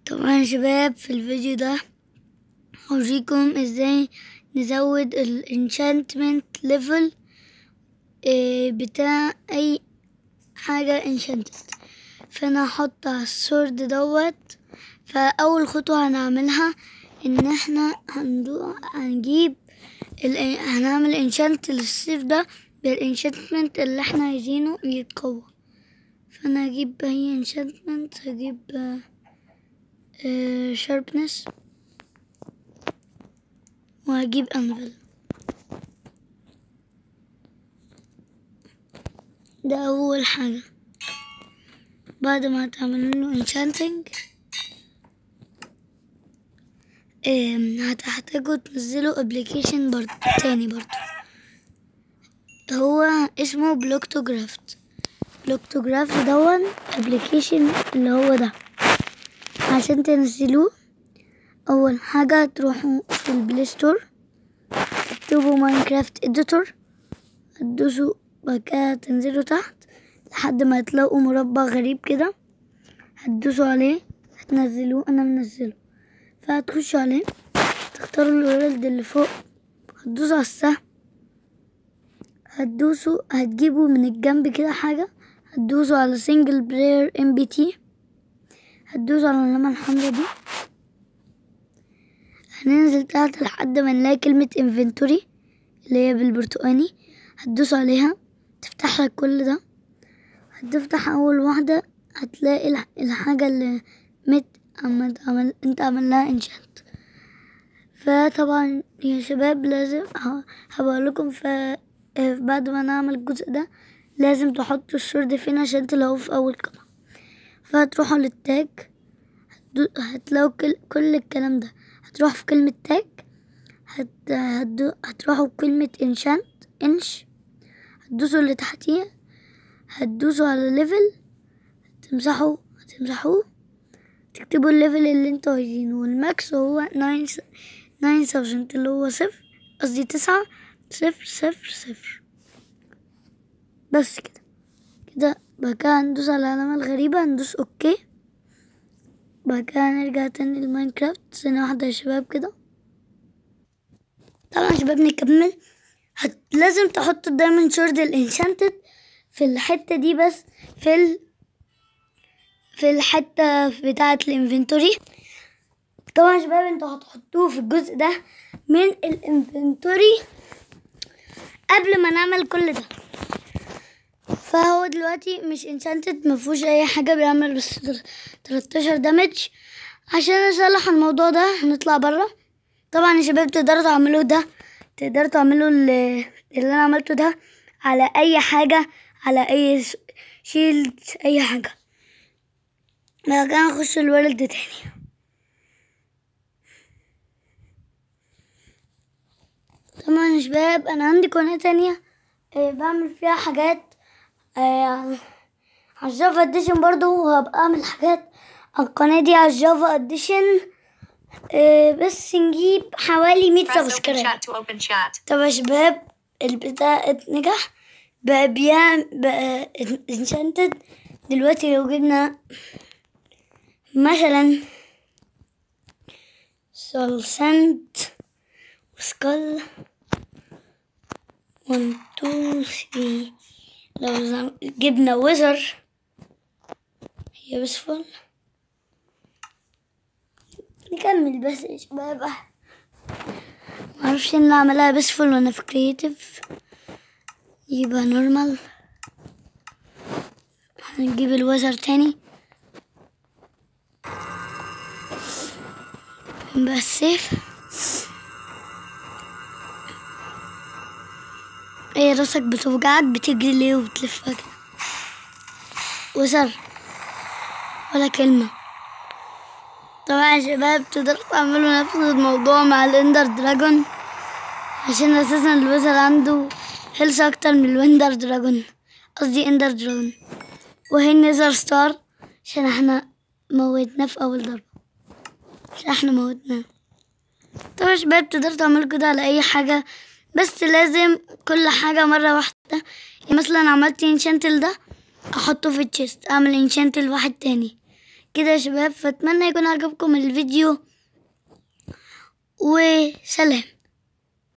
طبعا يا شباب في الفيديو ده هوريكم ازاي نزود الانشانتمنت ليفل بتاع اي حاجة انشانتد فانا هحط على السورد دوت فاول خطوة هنعملها ان احنا هندوق هنجيب ال... هنعمل انشانت للسيف ده بالانشانتمنت اللي احنا عايزينه يتقوى فانا هجيب اي انشانتمنت هجيب شاربنس وهجيب انفل ده اول حاجة بعد ما تعملوا له enchanting هتحتاجوا تنزلوا ابلكيشن برضه تاني برضه هو اسمه بلوكتوجرافت بلوكتوجرافت دون ابلكيشن اللي هو ده عشان تنزلوه اول حاجة تروحوا في البلاي ستور تكتبوا ماينكرافت اديتور هتدوسوا بعد كده تنزلوا تحت لحد ما تلاقوا مربع غريب كده هتدوسوا عليه هتنزلوه انا منزله فهتخشوا عليه تختاروا الورلد اللي فوق هتدوسوا على السهم هتدوسوا هتجيبوا من الجنب كده حاجة هتدوسوا على سنجل بلاير ام بي تي هتدوسوا على العلامة الحمراء دي هننزل تحت لحد ما نلاقي كلمة انفنتوري اللي هي بالبرتقاني هتدوسوا عليها تفتح لك كل ده هتفتح اول واحدة هتلاقي الحاجة اللي مت عمل عمل انت عمل لها انشانت فطبعا يا شباب لازم هبقول لكم ف بعد ما نعمل الجزء ده لازم تحطوا السورد فين عشان تلاقوه في اول قطعة فهتروحوا للتاج هتلاقوا كل, كل الكلام ده هتروحوا في كلمة تاج هت... هتدو... هتروحوا بكلمة انشانت انش هتدوسوا اللي تحتيه هتدوسوا على ليفل تمسحوا هتمسحوه تكتبوا الليفل اللي انتوا عايزينه والماكس هو ناين ناين ثاوزنت اللي هو صفر قصدي تسعة صفر صفر صفر بس كده كده بعد كده هندوس على العلامة الغريبة هندوس اوكي بعد كده هنرجع تاني لماينكرافت ثانية واحدة يا شباب كده طبعا يا شباب نكمل هت... لازم تحطوا الدايموند شورد الانشانتد في الحتة دي بس في ال... في الحتة بتاعة الانفنتوري طبعا يا شباب انتوا هتحطوه في الجزء ده من الانفنتوري قبل ما نعمل كل ده فهو دلوقتي مش انشانتد مفهوش اي حاجة بيعمل بس 13 دامج عشان نصلح الموضوع ده هنطلع برا طبعا يا شباب تقدروا تعملوا ده تقدروا تعملوا اللي, اللي انا عملته ده على اي حاجة على اي شيلد اي حاجة بعد كده نخش الولد تاني طبعا يا شباب انا عندي قناة تانية آه بعمل فيها حاجات آه على الجافا اديشن برضو وهبقى اعمل حاجات على القناة دي على الجافا اديشن آه بس نجيب حوالي مية سبسكرايب طب يا شباب البتاع اتنجح بقى بيعمل بقى انشانتد دلوقتي لو جبنا مثلا سولسنت وسكال 1 2 3 لو جبنا ويزر هي بس فل نكمل بس يا شباب معرفش ان اعملها بس فل وانا في كرياتيف يبقى نورمال هنجيب الوزر تاني بس سيف ايه راسك بتوجعك بتجري ليه وبتلف كده وزر ولا كلمة طبعا يا شباب تقدروا تعملوا نفس الموضوع مع الاندر دراجون عشان اساسا الوزر عنده هيلث اكتر من الويندر دراجون قصدي اندر دراجون وهي النيزر ستار عشان احنا موتناه في اول ضربة عشان احنا موتناه طبعا يا شباب تقدروا تعملوا كده على اي حاجة بس لازم كل حاجة مرة واحدة يعني مثلا عملت انشانتل ده احطه في التشيست اعمل انشانتل واحد تاني كده يا شباب فاتمنى يكون عجبكم الفيديو وسلام